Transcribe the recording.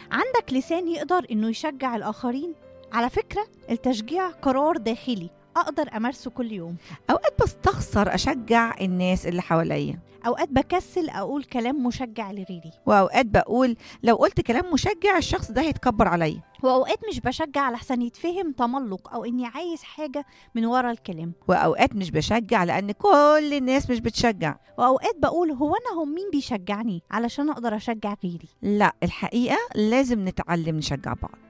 عندك لسان يقدر إنه يشجع الآخرين على فكرة التشجيع قرار داخلي أقدر أمارسه كل يوم اوقات بستخسر اشجع الناس اللي حواليا أوقات بكسل أقول كلام مشجع لغيري واوقات بقول لو قلت كلام مشجع الشخص ده هيتكبر عليا وأوقات مش بشجع علشان يتفهم تملق أو إني عايز حاجة من ورا الكلام واوقات مش بشجع لان كل الناس مش بتشجع وأوقات بقول هو أنا هم مين بيشجعني علشان أقدر أشجع غيري لا الحقيقه لازم نتعلم نشجع بعض